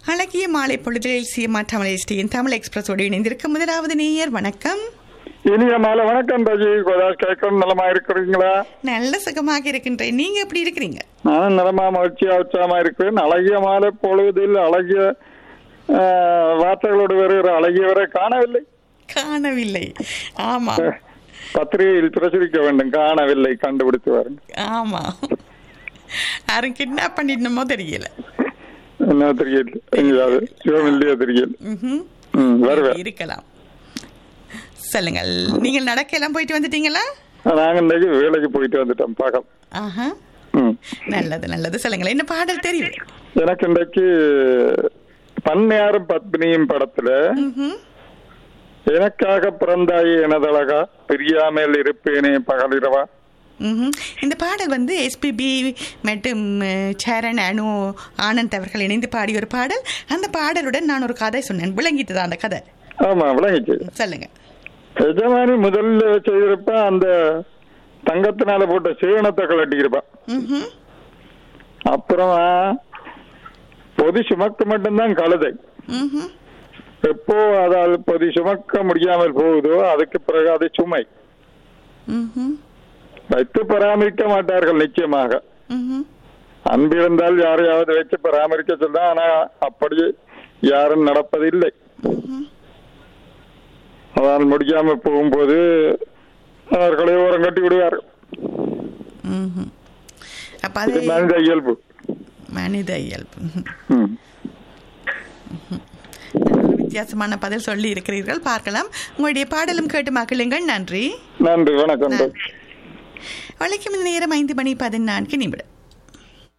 அழகிய மாலை பொழுதில் சிஎம்ஆர் தமிழ் எஸ்டியின் தமிழ் எக்ஸ்பிரஸோடு இணைந்திருக்கும் முதலாவது நேயர் வணக்கம் இனிய மாலை வணக்கம் ராஜி கோதாஸ் கேட்கணும் நலமா இருக்கிறீங்களா நல்ல சுகமாக இருக்கின்றேன் நீங்க எப்படி இருக்கிறீங்க நானும் நலமா மகிழ்ச்சியா உற்சாகமா இருக்கிறேன் அழகிய மாலை பொழுதில் அழகிய ஆஹ், வார்த்தைகளோடு வருகிற அழகியவரை காணவில்லை காணவில்லை ஆமா பத்திரிகையில் பிரசுரிக்க வேண்டும் காணவில்லை கண்டுபிடித்து வாருங்க ஆமா யாரும் கிட்னாப் பண்ணிடணுமோ தெரியல என்ன தெரியல எங்கேயாவது சிவமில்லையா தெரியல ம்ஹும். ம் வருவேன் இருக்கலாம் சொல்லுங்கள் நீங்கள் நடக்க எல்லாம் போயிட்டு வந்துட்டீங்களா நாங்க இன்னைக்கு வேலைக்கு போயிட்டு வந்துட்டோம் பார்க்கலாம் ஆஹா ம் நல்லது நல்லது சொல்லுங்கள் என்ன பாடல் தெரியும் எனக்கு இன்றைக்கு பன்னியாரும் பத்மினியும் படத்துல ம்ஹும். எனக்காக பிறந்தாயே எனதழகா பிரியாமல் இருப்பேனே பகலிரவா ம்ஹும். இந்த பாடல் வந்து எஸ்பிபி மற்றும் அஹ், சரண் அனு ஆனந்த் அவர்கள் இணைந்து பாடிய ஒரு பாடல் அந்த பாடலுடன் நான் ஒரு கதை சொன்னேன் விளங்கிட்டு அந்த கதை ஆமா விளங்கிச்சு சொல்லுங்க எஜமானி முதல்ல செய்திருப்பா அந்த தங்கத்தினால போட்ட சீவனத்தை கலட்டியிருப்பா ம்ஹும். அப்புறம் பொதி சுமக்க மட்டும்தான் கழுதை ம்ஹும். எப்போ அதாவது பொதி சுமக்க முடியாமல் போகுதோ அதுக்கு பிறகு அது சுமை ம்ஹும். வைத்து பராமரிக்க மாட்டார்கள் நிச்சயமாக ம்ஹும். அன்பிருந்தால் யாரையாவது வச்சு பராமரிக்க சொல்ல ஆனா அப்படி யாரும் நடப்பதில்லை அதனால் முடியாம போகும்போது அவர்களை ஓரம் கட்டி விடுவார்கள் ம்ஹும். அப்ப இது அது மனித இயல்பு மனித இயல்பு ம்ஹும். ம். நல்ல ஒரு வித்தியாசமான பதில் சொல்லி இருக்கிறீர்கள் பார்க்கலாம் உங்களுடைய பாடலும் கேட்டு மகிழுங்கள் நன்றி நன்றி வணக்கம் நன்றி வழக்கம் இந்த நேரம் ஐந்து மணி பதினான்கு நிமிடம்